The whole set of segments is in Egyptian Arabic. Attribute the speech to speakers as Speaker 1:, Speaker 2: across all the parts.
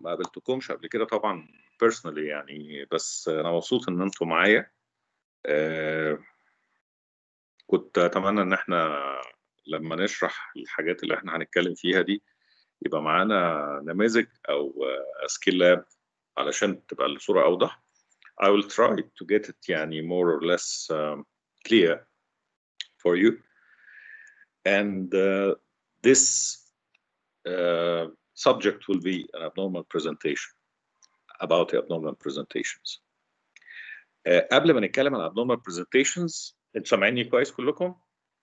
Speaker 1: ما قابلتكمش قبل كده طبعا بيرسونالي يعني بس انا مبسوط ان انتم معايا آه، كنت اتمنى ان احنا لما نشرح الحاجات اللي احنا هنتكلم فيها دي يبقى معانا نماذج او سكيل لاب علشان تبقى الصوره اوضح I will try to get it يعني more or less um, clear for you and uh, this uh, subject will be an abnormal presentation about the abnormal presentations uh, قبل ما نتكلم عن abnormal presentations انتوا سامعيني كويس كلكم؟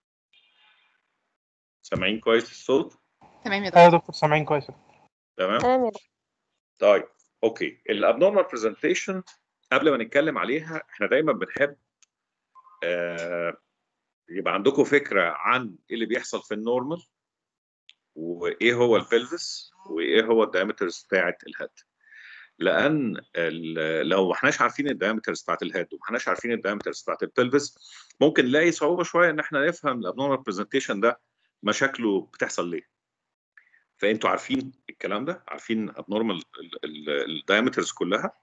Speaker 1: سامعين كويس الصوت؟
Speaker 2: تمام يا
Speaker 3: ايوه
Speaker 2: دكتور
Speaker 3: يا دكتور سامعين كويس
Speaker 1: تمام؟
Speaker 4: تمام يا دكتور
Speaker 1: طيب اوكي الابنورمال برزنتيشن قبل ما نتكلم عليها احنا دايما بنحب آه يبقى عندكم فكره عن ايه اللي بيحصل في النورمال وايه هو البلفس وايه هو الدايمترز بتاعه الهيد لان ال- لو ما احناش عارفين الدايمترز بتاعه الهيد وما احناش عارفين الدايمترز بتاعه البلفس ممكن نلاقي صعوبه شويه ان احنا نفهم الابنورمال برزنتيشن ده مشاكله بتحصل ليه فانتوا عارفين الكلام ده عارفين ابنورمال الدايمترز كلها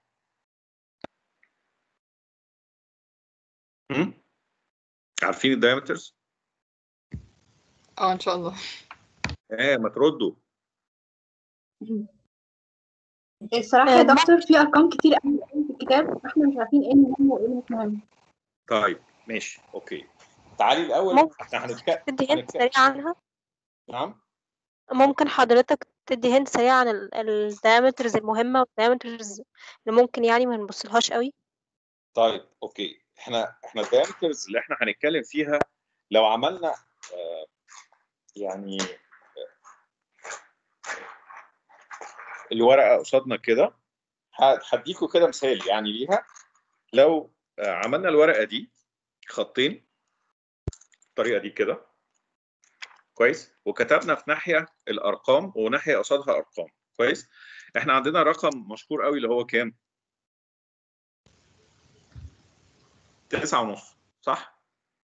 Speaker 1: هم؟ عارفين الدايمترز
Speaker 2: اه ان شاء الله
Speaker 1: ايه ما تردوا
Speaker 5: الصراحة يا دكتور في أرقام كتير قوي في الكتاب احنا مش عارفين ايه المهم وايه اللي مش مهم
Speaker 1: طيب ماشي اوكي تعالي الاول
Speaker 4: ممكن
Speaker 1: احنا هنتكلم
Speaker 4: تدي هنت
Speaker 1: هنتكلم
Speaker 4: سريع عنها
Speaker 1: نعم
Speaker 4: ممكن حضرتك تدي هنت سريع عن الدايمترز المهمة والدايمترز اللي ممكن يعني ما نبصلهاش قوي
Speaker 1: طيب اوكي احنا احنا الدايمترز اللي احنا هنتكلم فيها لو عملنا آه يعني الورقه قصادنا كده ه- هديكوا كده مثال يعني ليها لو آه، عملنا الورقه دي خطين الطريقه دي كده كويس وكتبنا في ناحيه الارقام وناحيه قصادها ارقام كويس احنا عندنا رقم مشهور قوي اللي هو كام؟ تسعة ونص صح؟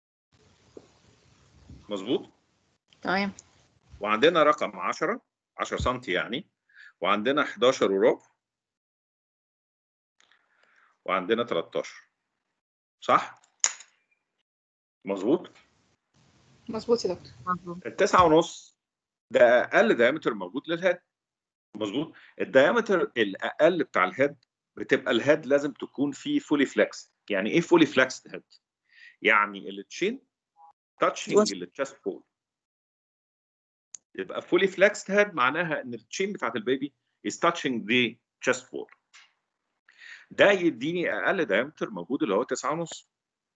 Speaker 1: مظبوط؟
Speaker 2: تمام
Speaker 1: وعندنا رقم 10 10 سم يعني وعندنا 11 وربع وعندنا 13 صح؟ مظبوط؟
Speaker 2: مظبوط يا دكتور
Speaker 1: التسعة ونص ده أقل دايمتر موجود للهيد مظبوط الدايمتر الأقل بتاع الهيد بتبقى الهيد لازم تكون فيه فولي فليكس يعني إيه فولي فليكس هيد؟ يعني التشين تاتشنج التشست بول يبقى فولي فليكس هيد معناها ان التشين بتاعت البيبي is touching the chest wall ده يديني اقل دايمتر موجود اللي هو 9 ونص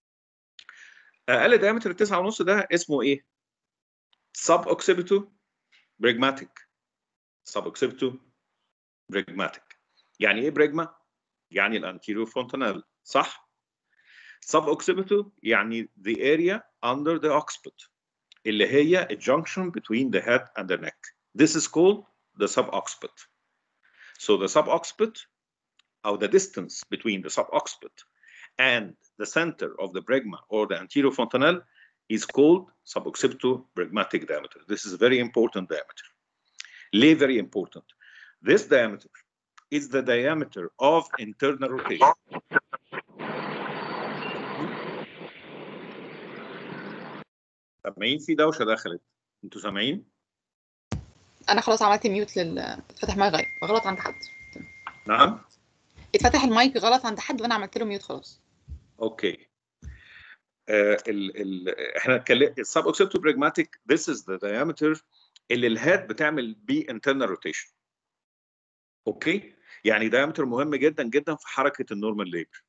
Speaker 1: اقل دايمتر 9 ونص ده اسمه ايه؟ سب اوكسيبيتو بريجماتيك سب اوكسيبيتو بريجماتيك يعني ايه بريجما؟ يعني الانتيريو فونتانيل صح؟ سب اوكسيبيتو يعني the area under the occiput اللي هي a junction between the head and the neck. This is called the subocciput. So the subocciput, or the distance between the subocciput and the center of the bregma or the anterior fontanelle is called suboccipito-bregmatic diameter. This is a very important diameter. Lay very important. This diameter is the diameter of internal rotation. سامعين في دوشه دخلت انتوا سامعين؟
Speaker 2: انا خلاص عملت ميوت لل اتفتح مايك غلط غلط عند حد
Speaker 1: نعم؟
Speaker 2: اتفتح المايك غلط عند حد وانا عملت له ميوت خلاص
Speaker 1: اوكي آه ال ال احنا اتكلم السب اوكسيبتو بريجماتيك this is the diameter اللي الهيد بتعمل بيه internal rotation اوكي يعني diameter مهم جدا جدا في حركه النورمال ليبر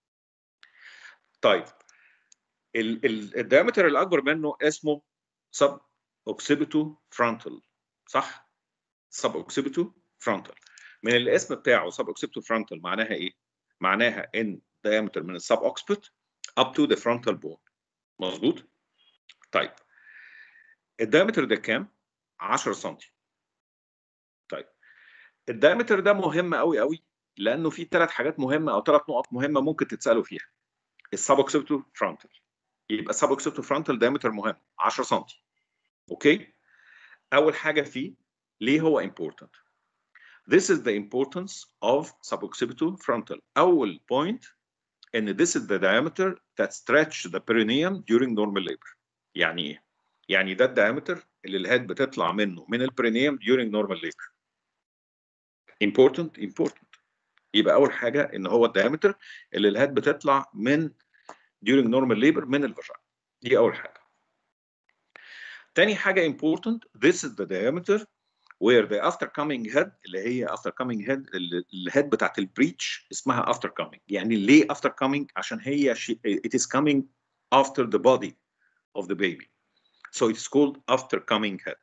Speaker 1: طيب ال ال الدايمتر الاكبر منه اسمه سب اوكسيبيتو فرونتال صح سب اوكسيبيتو فرونتال من الاسم بتاعه سب اوكسيبيتو فرونتال معناها ايه معناها ان diameter من السب اوكسبت up to the frontal bone مظبوط طيب الدايمتر ده كام 10 سم طيب الدايمتر ده مهم قوي قوي لانه في ثلاث حاجات مهمه او ثلاث نقط مهمه ممكن تتسالوا فيها السب اوكسيبتو فرونتال يبقى السب اوكسيبتو فرونتال دايمتر مهم 10 سم اوكي اول حاجه فيه ليه هو امبورتنت This is the importance of suboccipital-frontal. أول point إن this is the diameter that stretch the perineum during normal labor. يعني إيه؟ يعني ده الدايمتر اللي الهيد بتطلع منه من البرينيوم during normal labor. important important يبقى أول حاجة إن هو الدايمتر اللي الهيد بتطلع من during normal labor من الفاجينا. دي أول حاجة. تاني حاجة important this is the diameter where the after coming head اللي هي after coming head الهيد بتاعت البريتش اسمها after coming يعني ليه after coming عشان هي she, it is coming after the body of the baby so it's called after coming head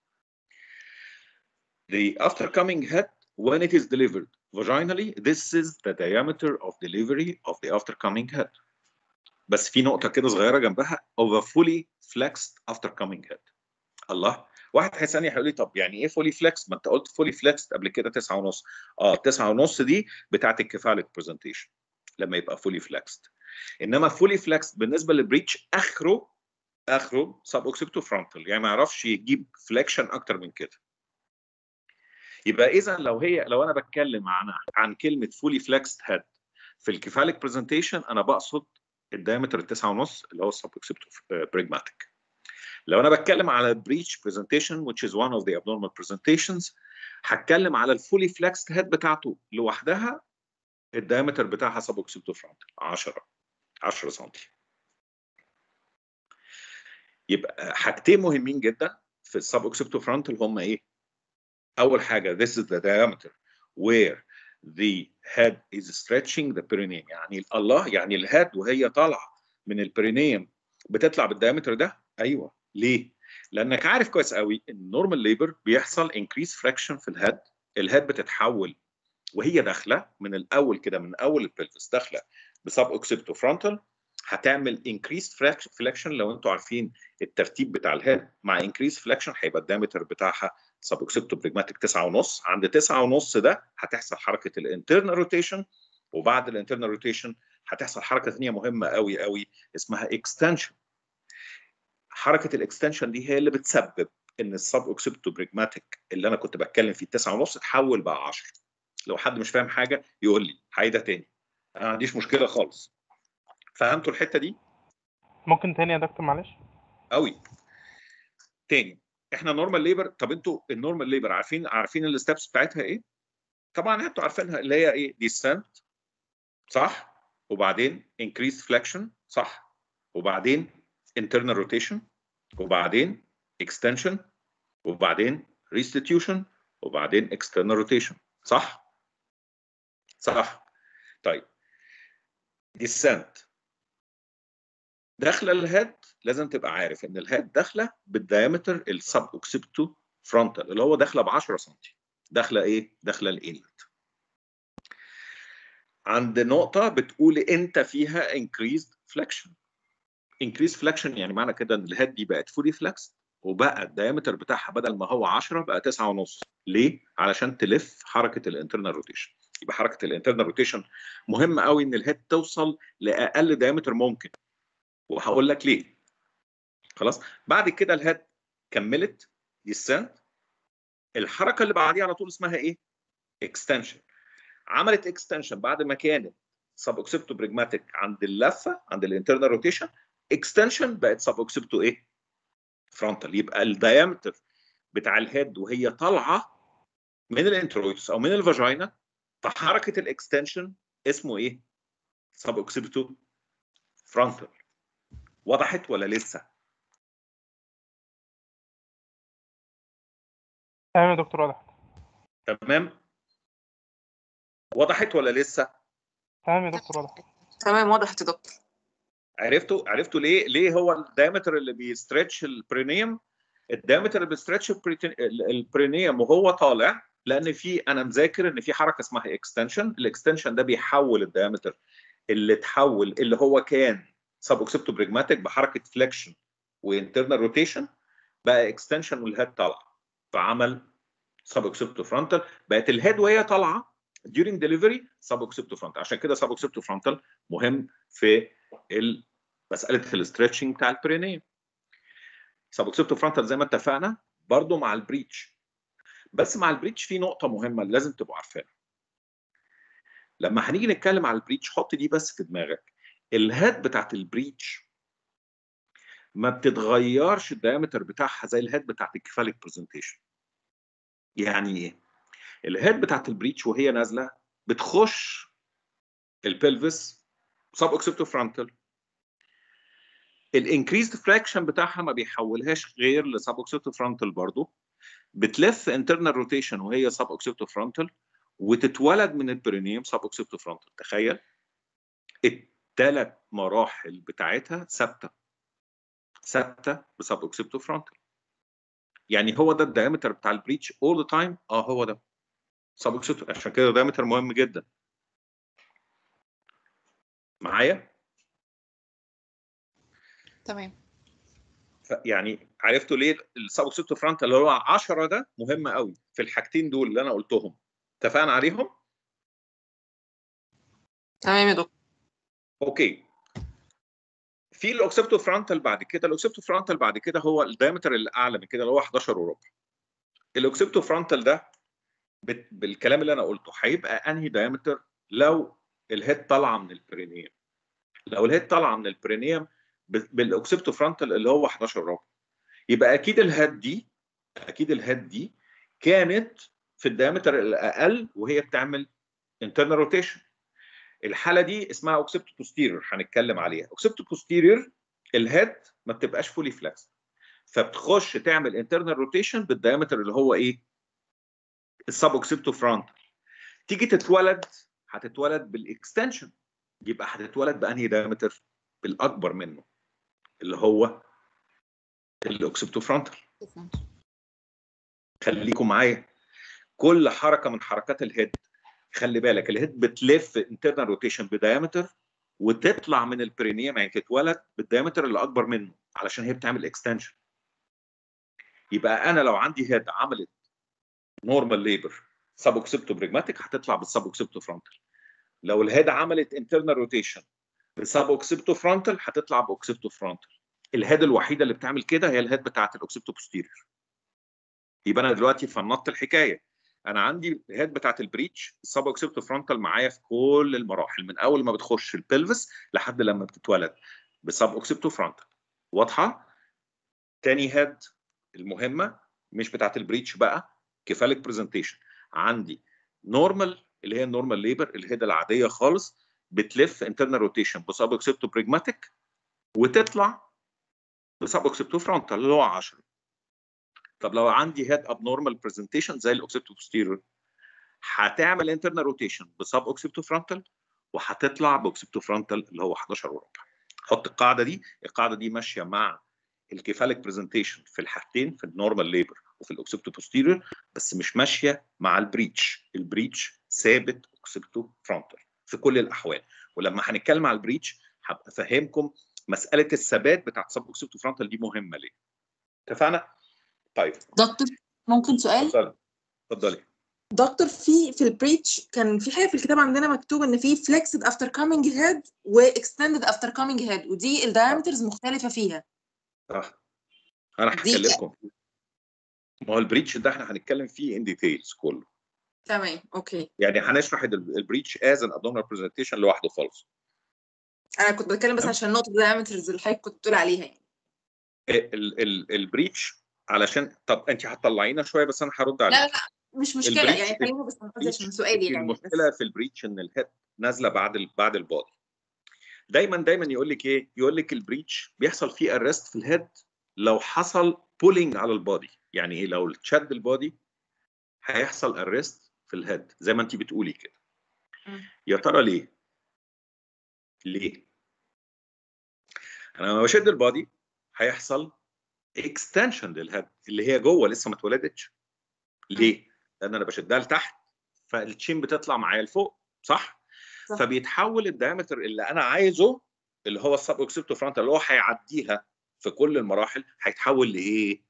Speaker 1: the after coming head when it is delivered vaginally this is the diameter of delivery of the after coming head بس في نقطة كده صغيرة جنبها of a fully flexed after coming head الله واحد هيسالني هيقول لي طب يعني ايه فولي فليكس؟ ما انت قلت فولي فليكس قبل كده 9 ونص. اه 9 ونص دي بتاعت الكفالك برزنتيشن لما يبقى فولي فليكست. انما فولي فليكس بالنسبه للبريتش اخره اخره سب اوكسيبتو فرونتال يعني ما يعرفش يجيب فليكشن اكتر من كده. يبقى اذا لو هي لو انا بتكلم عن عن كلمه فولي فليكست هيد في الكفالك برزنتيشن انا بقصد الدايمتر التسعة ونص اللي هو السب اوكسيبتو بريجماتيك. لو انا بتكلم على بريتش برزنتيشن which is one of the abnormal presentations هتكلم على الفولي فلكسد هيد بتاعته لوحدها الدايمتر بتاعها سب اوكسيبتو فرونتال 10 10 سم يبقى حاجتين مهمين جدا في السب اوكسيبتو فرونتال هم ايه؟ اول حاجه this is the diameter where the head is stretching the perineum يعني الله يعني الهيد وهي طالعه من البرينيوم بتطلع بالدايمتر ده ايوه ليه؟ لانك عارف كويس قوي ان النورمال ليبر بيحصل انكريس فراكشن في الهيد الهيد بتتحول وهي داخله من الاول كده من اول البلفس داخله بسب اوكسيبتو فرونتال هتعمل انكريس فليكشن لو انتوا عارفين الترتيب بتاع الهيد مع انكريس فليكشن هيبقى الدايمتر بتاعها سب اوكسيبتو بريجماتيك 9 ونص عند 9 ونص ده هتحصل حركه الانترنال روتيشن وبعد الانترنال روتيشن هتحصل حركه ثانيه مهمه قوي قوي اسمها اكستنشن حركه الاكستنشن دي هي اللي بتسبب ان السب اوكسيبتو بريجماتيك اللي انا كنت بتكلم فيه 9 ونص اتحول بقى 10 لو حد مش فاهم حاجه يقول لي هعيدها تاني انا ما عنديش مشكله خالص فهمتوا الحته دي
Speaker 3: ممكن تاني يا دكتور معلش
Speaker 1: قوي تاني احنا نورمال ليبر طب انتوا النورمال ليبر عارفين عارفين الستبس بتاعتها ايه طبعا انتوا عارفينها اللي هي ايه ديسنت صح وبعدين انكريس فليكشن صح وبعدين internal rotation وبعدين extension وبعدين restitution وبعدين external rotation صح؟ صح طيب descent داخله الهيد لازم تبقى عارف ان الهيد داخله بالديامتر السب اوكسيبتو فرونتال اللي هو داخله ب 10 سم داخله ايه؟ داخله الانلت عند نقطه بتقول انت فيها increased flexion increase flexion يعني معنى كده ان الهيد دي بقت فولي فلكس وبقى الدايمتر بتاعها بدل ما هو 10 بقى 9 ونص ليه؟ علشان تلف حركه الانترنال روتيشن يبقى حركه الانترنال روتيشن مهم قوي ان الهيد توصل لاقل دايمتر ممكن وهقول لك ليه خلاص بعد كده الهيد كملت ديسنت الحركه اللي بعديها على طول اسمها ايه؟ اكستنشن عملت اكستنشن بعد ما كانت سب اوكسيبتو بريجماتيك عند اللفه عند الانترنال روتيشن اكستنشن بقت سب اوكسيبتو ايه؟ فرونتال يبقى الدايمتر بتاع الهيد وهي طالعه من الانترويتس او من الفاجينا فحركه الاكستنشن اسمه ايه؟ سب اوكسيبتو فرونتال وضحت ولا لسه؟
Speaker 3: تمام يا دكتور واضح
Speaker 1: تمام؟ وضحت ولا لسه؟
Speaker 3: تمام يا دكتور واضح
Speaker 2: تمام وضحت يا دكتور
Speaker 1: عرفتوا عرفتوا ليه ليه هو الدايمتر اللي بيستريتش البرينيوم الدايمتر اللي بيستريتش البرينيوم وهو طالع لان في انا مذاكر ان في حركه اسمها اكستنشن الاكستنشن ده بيحول الدايمتر اللي اتحول اللي هو كان سب اوكسيبتو بريجماتيك بحركه فليكشن وانترنال روتيشن بقى اكستنشن والهيد طالعه فعمل سب اوكسيبتو فرونتال بقت الهيد وهي طالعه during delivery سب اوكسيبتو فرونتال عشان كده سب اوكسيبتو فرونتال مهم في مساله الاسترتشنج بتاع البرينيوم سب اوكسيبتو فرونتال زي ما اتفقنا برضو مع البريتش بس مع البريتش في نقطه مهمه لازم تبقوا عارفينها لما هنيجي نتكلم على البريتش حط دي بس في دماغك الهاد بتاعت البريتش ما بتتغيرش الدايمتر بتاعها زي الهاد بتاعت الكفاليك برزنتيشن يعني ايه الهاد بتاعت البريتش وهي نازله بتخش البلفس سب اوكسيبتو فرونتال الانكريزد فراكشن بتاعها ما بيحولهاش غير لسب اوكسيبتو فرونتال برضه بتلف انترنال روتيشن وهي سب اوكسيبتو فرونتال وتتولد من البرينيوم سب اوكسيبتو فرونتال تخيل الثلاث مراحل بتاعتها ثابته ثابته بسب اوكسيبتو فرونتال يعني هو ده الدايمتر بتاع البريتش اول ذا تايم اه هو ده سب اوكسيبتو عشان كده دايمتر مهم جدا معايا
Speaker 2: تمام
Speaker 1: ف- يعني عرفتوا ليه السب اوكسيبتو فرونتال اللي هو 10 ده مهم قوي في الحاجتين دول اللي انا قلتهم اتفقنا عليهم
Speaker 2: تمام يا دكتور
Speaker 1: اوكي في الاوكسيبتو فرونتال بعد كده الاوكسيبتو فرونتال بعد كده هو الدايمتر اللي اعلى من كده اللي هو 11 وربع الاوكسيبتو فرونتال ده بت- بالكلام اللي انا قلته هيبقى انهي دايمتر لو الهيد طالعه من البرينيوم لو الهيد طالعه من البرينيوم ب- بالاوكسيبتو فرونتال اللي هو 11 ربع يبقى اكيد الهيد دي اكيد الهيد دي كانت في الدايمتر الاقل وهي بتعمل internal روتيشن الحاله دي اسمها اوكسيبتو بوستيريور هنتكلم عليها اوكسيبتو بوستيريور الهيد ما بتبقاش فولي فلكس فبتخش تعمل انترنال روتيشن بالدايمتر اللي هو ايه السب اوكسيبتو فرونتال تيجي تتولد هتتولد بالاكستنشن يبقى هتتولد بانهي دايمتر بالاكبر منه اللي هو الاوكسيبتو فرونتال خليكم معايا كل حركه من حركات الهيد خلي بالك الهيد بتلف انترنال روتيشن بدايمتر وتطلع من البرينيوم يعني تتولد بالدايمتر اللي اكبر منه علشان هي بتعمل اكستنشن يبقى انا لو عندي هيد عملت نورمال ليبر سب اوكسيبتو بريجماتيك هتطلع بالسب اوكسيبتو فرونتال لو الهيد عملت انترنال روتيشن بسب اوكسيبتو فرونتال هتطلع باوكسيبتو فرونتال الهيد الوحيده اللي بتعمل كده هي الهيد بتاعت الاوكسيبتو بوستيريور يبقى انا دلوقتي فنطت الحكايه انا عندي الهيد بتاعت البريتش السب اوكسيبتو فرونتال معايا في كل المراحل من اول ما بتخش البلفس لحد لما بتتولد بسب اوكسيبتو فرونتال واضحه تاني هيد المهمه مش بتاعت البريتش بقى كفالك برزنتيشن عندي نورمال اللي هي النورمال ليبر الهيد العاديه خالص بتلف انترنال روتيشن بسب اوكسيبتو بريجماتيك وتطلع بسب اوكسيبتو فرونتال اللي هو 10 طب لو عندي هيد ابنورمال برزنتيشن زي الاوكسيبتو بوستيريور هتعمل انترنال روتيشن بسب اوكسيبتو فرونتال وهتطلع باوكسيبتو فرونتال اللي هو 11 وربع حط القاعده دي القاعده دي ماشيه مع الكيفاليك برزنتيشن في الحاجتين في النورمال ليبر وفي الاوكسيبتو بوستيريور بس مش ماشيه مع البريتش البريتش ثابت اوكسيبتو فرونتال في كل الاحوال ولما هنتكلم على البريتش هبقى افهمكم مساله الثبات بتاعت سب اوكسيبتو فرونتال دي مهمه ليه اتفقنا طيب
Speaker 6: دكتور ممكن سؤال
Speaker 1: اتفضلي اتفضلي
Speaker 6: دكتور في في البريتش كان في حاجه في الكتاب عندنا مكتوب ان في فليكسد افتر كامينج هيد واكستندد افتر كامينج هيد ودي الدايمترز مختلفه فيها
Speaker 1: صح انا
Speaker 6: دي-
Speaker 1: هكلمكم ما هو البريتش ده احنا هنتكلم فيه ان ديتيلز كله
Speaker 6: تمام اوكي
Speaker 1: يعني هنشرح ال- البريتش از ان ابدومينال برزنتيشن لوحده خالص
Speaker 6: انا كنت بتكلم بس عشان نقطه الدايمترز اللي حضرتك كنت بتقول عليها يعني
Speaker 1: ال ال البريتش علشان طب انت هتطلعينا شويه بس انا هرد
Speaker 6: لا
Speaker 1: عليك
Speaker 6: لا لا مش مشكله
Speaker 1: البريتش-
Speaker 6: يعني خلينا بس أنا قصدي عشان سؤالي يعني بس
Speaker 1: المشكله في البريتش ان الهيد نازله بعد ال بعد البادي دايما دايما يقول لك ايه يقول لك البريتش بيحصل فيه ارست في الهيد لو حصل بولينج على البادي يعني ايه لو اتشد البادي هيحصل ارست في الهيد زي ما انت بتقولي كده
Speaker 6: مم.
Speaker 1: يا ترى ليه ليه انا لما بشد البادي هيحصل اكستنشن للهيد اللي هي جوه لسه ما اتولدتش ليه لان انا بشدها لتحت فالتشين بتطلع معايا لفوق صح
Speaker 6: صح.
Speaker 1: فبيتحول الدايمتر اللي انا عايزه اللي هو السب اوكسيبتو فرونتال اللي هو هيعديها في كل المراحل هيتحول لايه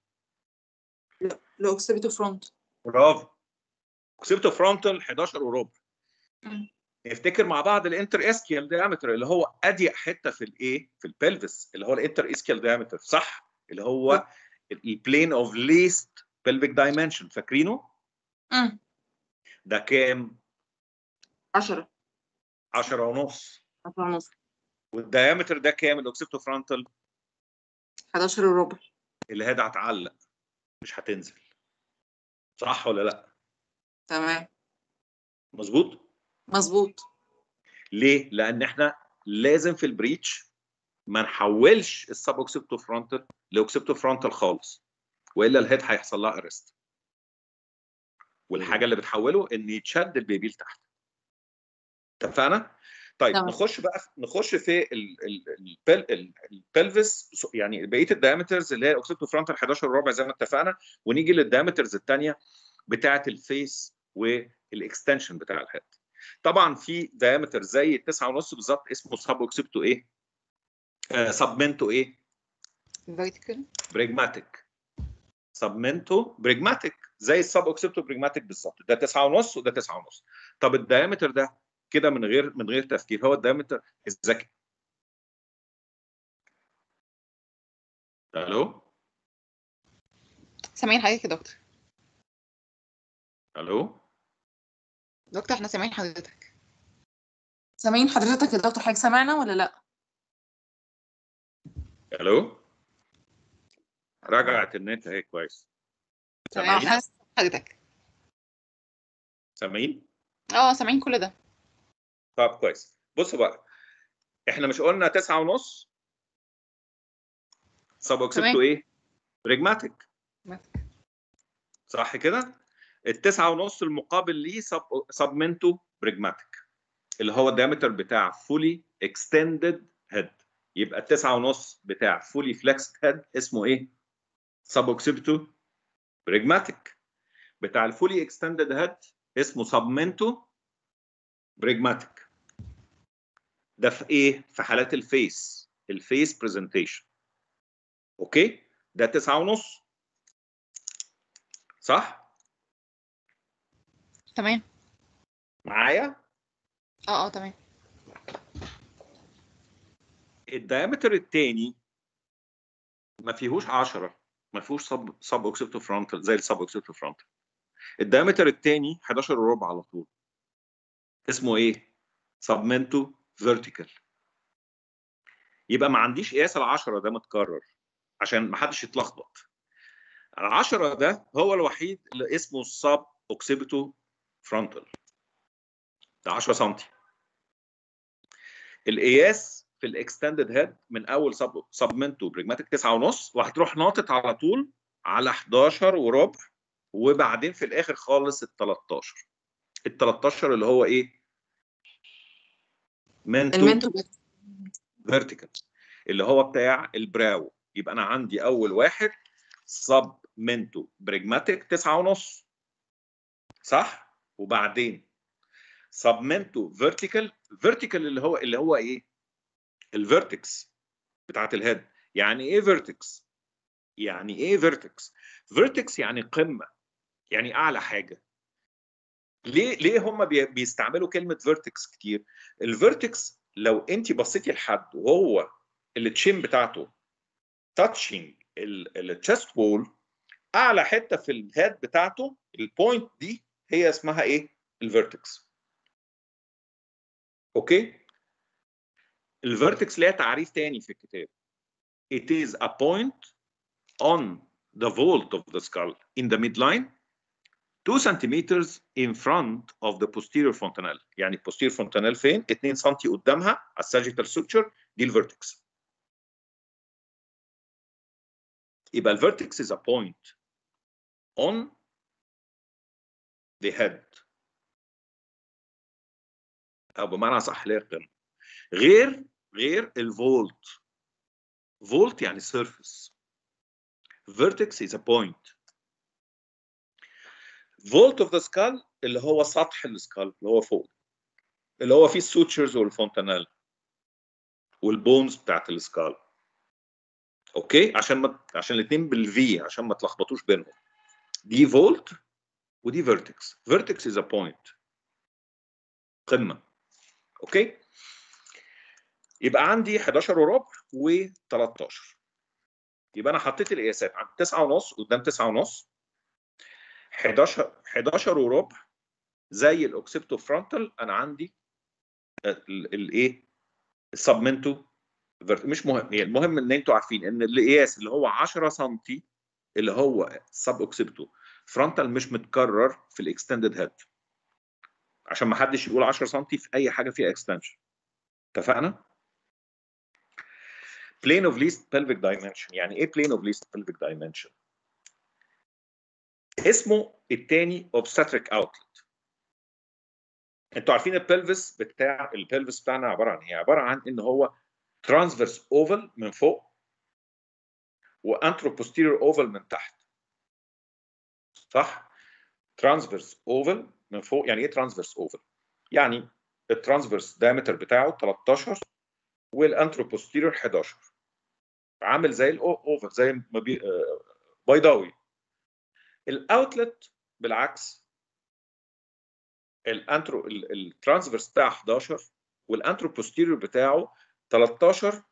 Speaker 6: لو اكسبتو فرونت
Speaker 1: برافو اوكسيبتو فرونتال 11 وربع
Speaker 6: مم.
Speaker 1: نفتكر مع بعض الانتر اسكيال دايمتر اللي هو اضيق حته في الايه في البلفس اللي هو الانتر اسكيال دايمتر صح اللي هو البلين اوف ليست بلفيك دايمنشن فاكرينه
Speaker 6: امم
Speaker 1: ده كام
Speaker 6: 10
Speaker 1: 10 ونص
Speaker 6: 10 ونص
Speaker 1: والديامتر ده كام الاوكسيبتو فرونتال
Speaker 6: 11 وربع
Speaker 1: اللي هي ده هتعلق مش هتنزل صح ولا لا
Speaker 6: تمام
Speaker 1: مظبوط
Speaker 6: مظبوط
Speaker 1: ليه لان احنا لازم في البريتش ما نحولش السب اوكسيبتو فرونتال لاوكسيبتو فرونتال خالص والا الهيد هيحصل لها ارست والحاجه اللي بتحوله ان يتشد البيبي لتحت اتفقنا طيب
Speaker 6: تمام.
Speaker 1: نخش بقى نخش في ال- ال- البل- ال- البلفس يعني بقيه الدايمترز اللي هي الاوكسيبتو فرونتال 11 وربع زي ما اتفقنا ونيجي للدايمترز الثانيه بتاعه الفيس والاكستنشن بتاع الهيد طبعا في دايمتر زي التسعة ونص بالظبط اسمه سب اوكسيبتو ايه؟ آه سبمنتو ايه؟
Speaker 2: vertical
Speaker 1: بريجماتيك سبمنتو بريجماتيك زي السب اوكسيبتو بريجماتيك بالظبط ده 9 ونص وده 9 ونص طب الدايمتر ده كده من غير من غير تفكير هو الدايمتر الذكي الو
Speaker 2: سامعين حضرتك يا دكتور
Speaker 1: الو
Speaker 2: دكتور احنا سامعين حضرتك
Speaker 6: سامعين حضرتك يا دكتور حضرتك سامعنا ولا لا
Speaker 1: الو رجعت النت اهي كويس
Speaker 2: تمام
Speaker 1: سامعين
Speaker 2: احنا سامعين حضرتك
Speaker 1: سامعين
Speaker 2: اه سامعين كل ده
Speaker 1: طب كويس بصوا بقى احنا مش قلنا 9 ونص سب اوكسيبتو
Speaker 2: تمام.
Speaker 1: ايه بريجماتيك صح كده التسعة ونص المقابل ليه سب سبمنتو بريجماتيك اللي هو الدايمتر بتاع فولي اكستندد هيد يبقى التسعة ونص بتاع فولي فليكسد هيد اسمه ايه؟ سب اوكسيبتو بريجماتيك بتاع الفولي اكستندد هيد اسمه سبمنتو بريجماتيك ده في ايه؟ في حالات الفيس الفيس برزنتيشن اوكي؟ ده تسعة ونص صح؟
Speaker 2: تمام
Speaker 1: معايا؟
Speaker 2: اه اه تمام
Speaker 1: الدايمتر الثاني ما فيهوش 10 ما فيهوش سب سب اوكسيبتو فرونتال زي السب اوكسيبتو فرونتال الدايمتر الثاني 11 وربع على طول اسمه ايه؟ سبمنتو فيرتيكال يبقى ما عنديش قياس ال 10 ده متكرر عشان ما حدش يتلخبط ال 10 ده هو الوحيد اللي اسمه السب اوكسيبتو فرونتال ده 10 سم القياس في الاكستندد هيد من اول سب سبمنتو بريجماتيك 9 ونص وهتروح ناطط على طول على 11 وربع وبعدين في الاخر خالص ال 13 ال 13 اللي هو ايه؟ منتو
Speaker 6: المنتو
Speaker 1: فيرتيكال اللي هو بتاع البراو يبقى انا عندي اول واحد سب منتو بريجماتيك 9 ونص صح؟ وبعدين سبمنتو فيرتيكال فيرتيكال اللي هو اللي هو ايه؟ الفيرتكس بتاعت الهيد يعني ايه فيرتكس؟ يعني ايه فيرتكس؟ فيرتكس يعني قمه يعني اعلى حاجه ليه ليه هم بيستعملوا كلمه فيرتكس كتير؟ الفيرتكس لو انت بصيتي لحد وهو التشين بتاعته تاتشنج التشست وول اعلى حته في الهيد بتاعته البوينت دي هي اسمها ايه؟ الفيرتكس اوكي؟ الفيرتكس ليها تعريف تاني في الكتاب. It is a point on the vault of the skull in the midline 2 centimeters in front of the posterior fontanelle يعني posterior fontanelle فين؟ 2 سم قدامها على الساجيتال suture دي الفيرتكس. يبقى الفيرتكس is a point on the head او بمعنى صح ليه القمه غير غير الفولت فولت يعني سيرفيس vertex is a point فولت اوف ذا سكال اللي هو سطح السكال اللي هو فوق اللي هو فيه السوتشرز والفونتانيل والبونز بتاعت السكال اوكي عشان ما عشان الاثنين بالفي عشان ما تلخبطوش بينهم دي فولت ودي فيرتكس فيرتكس از ا بوينت قمه اوكي يبقى عندي 11 وربع و13 يبقى انا حطيت القياسات عند 9 ونص قدام 9 ونص 11 11 وربع زي الاوكسيبتو فرونتال انا عندي الايه السبمنتو مش مهم هي المهم ان انتوا عارفين ان القياس اللي هو 10 سم اللي هو سب اوكسيبتو فرونتال مش متكرر في الاكستندد هيد عشان ما حدش يقول 10 سم في اي حاجه فيها اكستنشن اتفقنا؟ plane of least pelvic dimension يعني ايه plane of least pelvic dimension؟ اسمه الثاني obstetric outlet انتوا عارفين البلفس بتاع البلفس بتاعنا عباره عن ايه؟ عباره عن ان هو ترانسفيرس اوفل من فوق وانترو بوستيريور اوفل من تحت صح؟ ترانسفيرس اوفل من فوق يعني ايه ترانسفيرس اوفل؟ يعني الترانسفيرس دايمتر بتاعه 13 والانترو بوستيريور 11 عامل زي الاوفل زي ما بي... آه، بيضاوي الاوتلت بالعكس الانترو الترانسفيرس بتاعه 11 والانترو بوستيريور بتاعه 13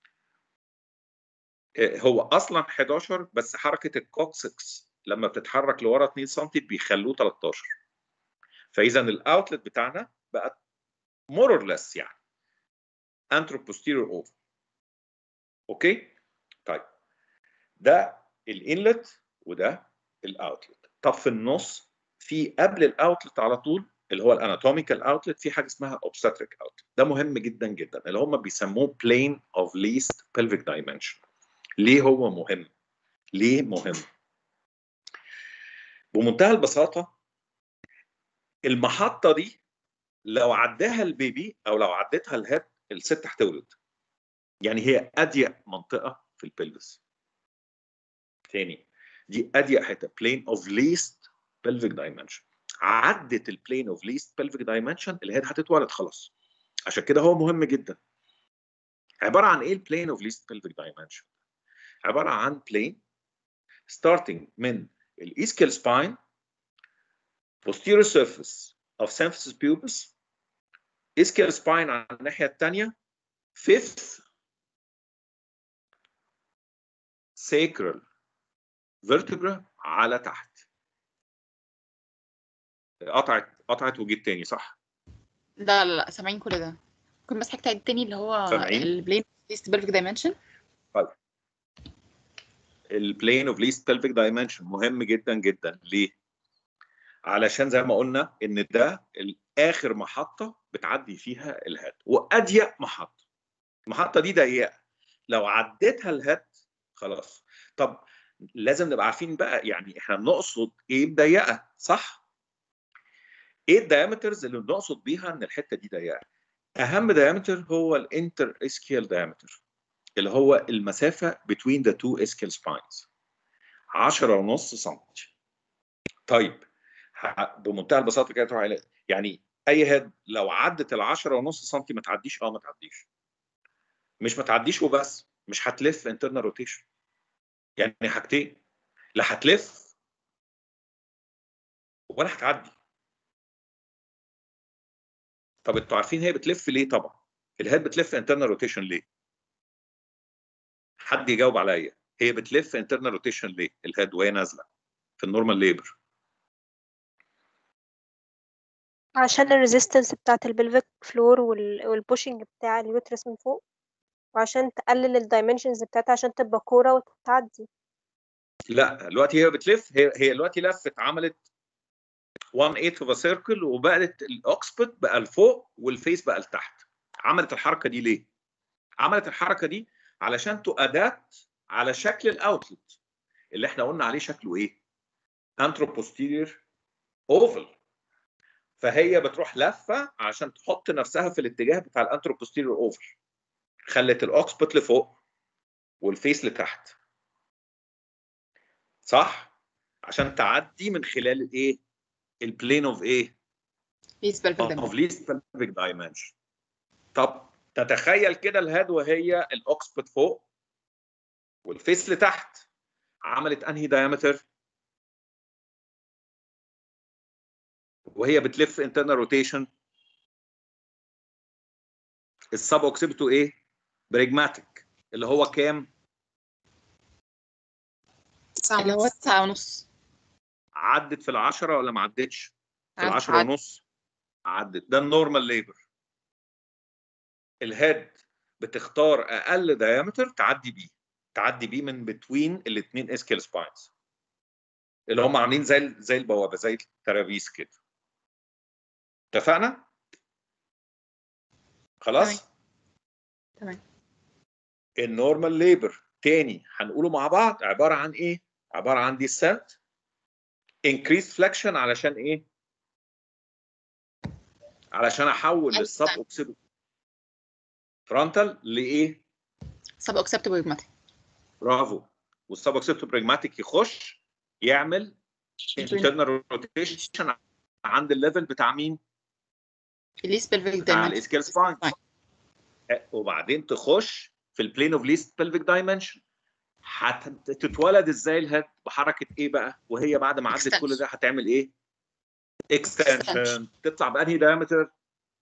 Speaker 1: آه، هو اصلا 11 بس حركه الكوكسكس لما بتتحرك لورا 2 سم بيخلوه 13 فاذا الاوتلت بتاعنا بقى مور اور ليس يعني انترو بوستيريور اوفر اوكي طيب ده الانلت وده الاوتلت طب في النص في قبل الاوتلت على طول اللي هو الاناتوميكال اوتلت في حاجه اسمها اوبستريك اوتلت ده مهم جدا جدا اللي هم بيسموه plane of least pelvic dimension ليه هو مهم ليه مهم بمنتهى البساطه المحطه دي لو عداها البيبي او لو عدتها الهيد الست هتولد يعني هي اضيق منطقه في البلفس تاني دي اضيق حته plane of least pelvic dimension عدت البلين اوف ليست pelvic dimension الهيد هتتولد خلاص عشان كده هو مهم جدا عباره عن ايه البلين اوف ليست pelvic dimension عباره عن بلين starting من الاسكال spine posterior surface of symphysis pubis ischial spine على الناحيه الثانيه fifth sacral vertebra على تحت قطعت قطعت وجيت تاني صح
Speaker 2: لا لا لا سامعين كل ده ممكن بس حاجة تعيد تاني اللي هو
Speaker 1: سامعين؟
Speaker 2: البلين ليست بيرفكت دايمنشن
Speaker 1: البلين اوف ليست pelvic dimension مهم جدا جدا ليه؟ علشان زي ما قلنا ان ده اخر محطه بتعدي فيها الهاد واضيق محطه المحطه دي ضيقه لو عديتها الهاد خلاص طب لازم نبقى عارفين بقى يعني احنا بنقصد ايه بضيقه صح؟ ايه الدايمترز اللي بنقصد بيها ان الحته دي ضيقه؟ اهم دايمتر هو الانتر اسكيال دايمتر اللي هو المسافه between the two ischial spines 10 ونص سم طيب ه- بمنتهى البساطه كده تروح على- يعني اي هيد لو عدت ال 10 ونص سم ما تعديش اه ما تعديش مش ما تعديش وبس مش هتلف انترنال روتيشن يعني حاجتين لا هتلف ولا هتعدي طب انتوا عارفين هي بتلف ليه طبعا الهيد بتلف انترنال روتيشن ليه حد يجاوب عليا هي بتلف انترنال روتيشن ليه الهيد وهي نازله في النورمال ليبر
Speaker 4: عشان الريزيستنس بتاعة البلفيك فلور والبوشنج بتاع اليوترس من فوق وعشان تقلل الدايمنشنز بتاعتها عشان تبقى كورة وتعدي
Speaker 1: لا دلوقتي هي بتلف هي هي دلوقتي لفت عملت 1 8 اوف سيركل وبقت الاوكسبت بقى لفوق والفيس بقى لتحت عملت الحركه دي ليه؟ عملت الحركه دي علشان تؤدات على شكل الاوتلت اللي احنا قلنا عليه شكله ايه؟ انتروبوستيرير اوفل فهي بتروح لفه عشان تحط نفسها في الاتجاه بتاع الانتروبوستيرير اوفل خلت الاوكسبت لفوق والفيس لتحت صح؟ عشان تعدي من خلال الايه؟ البلين اوف ايه؟
Speaker 2: ليست بيرفكت
Speaker 1: اوف
Speaker 2: دايمنشن
Speaker 1: ليست pelvic dimension طب تتخيل كده الهاد وهي الاوكسبت فوق والفيس لتحت عملت انهي دايمتر وهي بتلف انترنال روتيشن السب اوكسبتو ايه بريجماتيك اللي هو كام
Speaker 2: اللي هو تسعة ونص
Speaker 1: عدت في العشرة ولا ما عدتش؟ في
Speaker 2: عدت-
Speaker 1: العشرة
Speaker 2: عدت.
Speaker 1: ونص عدت ده النورمال ليبر الهيد بتختار اقل دايمتر تعدي بيه تعدي بيه من بتوين الاثنين اسكيل سباينز اللي هم عاملين زي ال- زي البوابه زي الترابيز كده اتفقنا خلاص
Speaker 2: تمام
Speaker 1: النورمال ليبر تاني هنقوله مع بعض عباره عن ايه عباره عن ديسنت انكريس فليكشن علشان ايه علشان احول
Speaker 2: أيوة.
Speaker 1: السب اوكسيدو فرونتال لايه
Speaker 2: سب اكسبت براجماتيك
Speaker 1: برافو والسب اوكسيدو براجماتيك يخش يعمل انترنال روتيشن عند الليفل بتاع مين
Speaker 2: الليس بلفيك
Speaker 1: بتاع
Speaker 2: دايمنشن
Speaker 1: الاسكيل سباين وبعدين تخش في البلين اوف ليست بلفيك دايمنشن هتتولد ازاي الهيد بحركه ايه بقى وهي بعد ما عدت كل ده هتعمل ايه اكستنشن تطلع بانهي دايمتر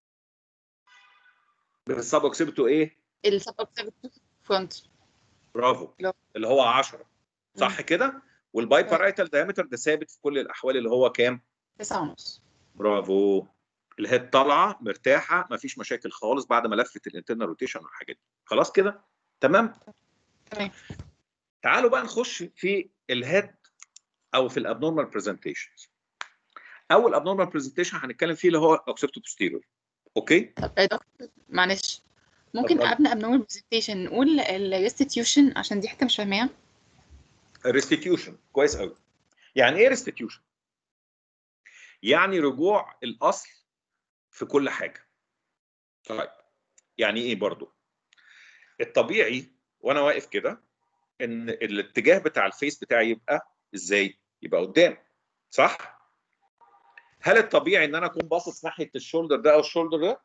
Speaker 1: بالسب اوكسيبتو ايه
Speaker 2: السب اكسبت فرونت
Speaker 1: برافو
Speaker 2: لا.
Speaker 1: اللي هو 10 صح كده والباي بارايتال دايمتر ده ثابت في كل الاحوال اللي هو كام
Speaker 2: تسعة ونص
Speaker 1: برافو الهيد طالعه مرتاحه مفيش مشاكل خالص بعد ما لفت الانترنال روتيشن والحاجات دي خلاص كده تمام
Speaker 2: تمام
Speaker 1: تعالوا بقى نخش في الهيد او في الابنورمال برزنتيشنز اول ابنورمال برزنتيشن هنتكلم فيه اللي هو اوكسيبتو بوستيريور اوكي
Speaker 2: طب يا دكتور معلش ممكن
Speaker 1: اتفضل.
Speaker 2: قبل ابنورمال برزنتيشن نقول الريستيتيوشن عشان دي حته مش فاهماها
Speaker 1: ريستيتيوشن كويس قوي يعني ايه ريستيتيوشن يعني رجوع الاصل في كل حاجه طيب يعني ايه برضو الطبيعي وانا واقف كده ان الاتجاه بتاع الفيس بتاعي يبقى ازاي يبقى قدام صح هل الطبيعي ان انا اكون باصص ناحيه الشولدر ده او الشولدر ده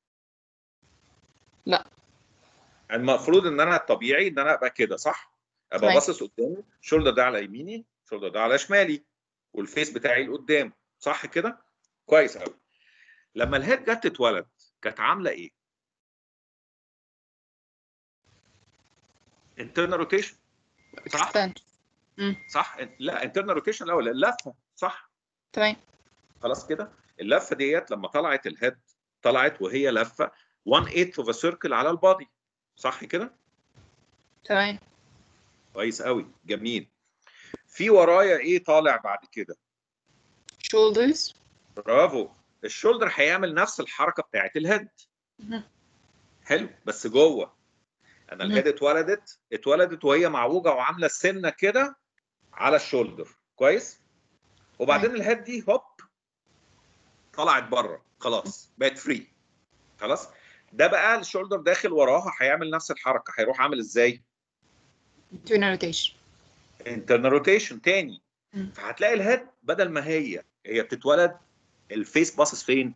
Speaker 2: لا.
Speaker 1: المفروض ان انا الطبيعي ان انا ابقى كده صح ابقى
Speaker 2: تمام.
Speaker 1: باصص قدامي الشولدر ده على يميني الشولدر ده على شمالي والفيس بتاعي لقدام صح كده كويس قوي لما الهيد جت تتولد كانت عامله ايه internal روتيشن صح
Speaker 2: extension.
Speaker 1: صح لا internal روتيشن الاول اللفه صح
Speaker 2: تمام
Speaker 1: خلاص كده اللفه ديت لما طلعت الهيد طلعت وهي لفه 1 8 اوف سيركل على البادي صح كده
Speaker 2: تمام
Speaker 1: كويس قوي جميل في ورايا ايه طالع بعد كده
Speaker 2: shoulders
Speaker 1: برافو الشولدر هيعمل نفس الحركه بتاعت الهيد
Speaker 2: مهم.
Speaker 1: حلو بس جوه انا
Speaker 2: مهم.
Speaker 1: الهيد اتولدت اتولدت وهي معوجه وعامله السنه كده على الشولدر كويس وبعدين الهيد دي هوب طلعت بره خلاص بقت فري خلاص ده بقى الشولدر داخل وراها هيعمل نفس الحركه هيروح عامل ازاي
Speaker 2: internal rotation
Speaker 1: انترنال روتيشن تاني
Speaker 2: مم.
Speaker 1: فهتلاقي الهيد بدل ما هي هي بتتولد الفيس باصص فين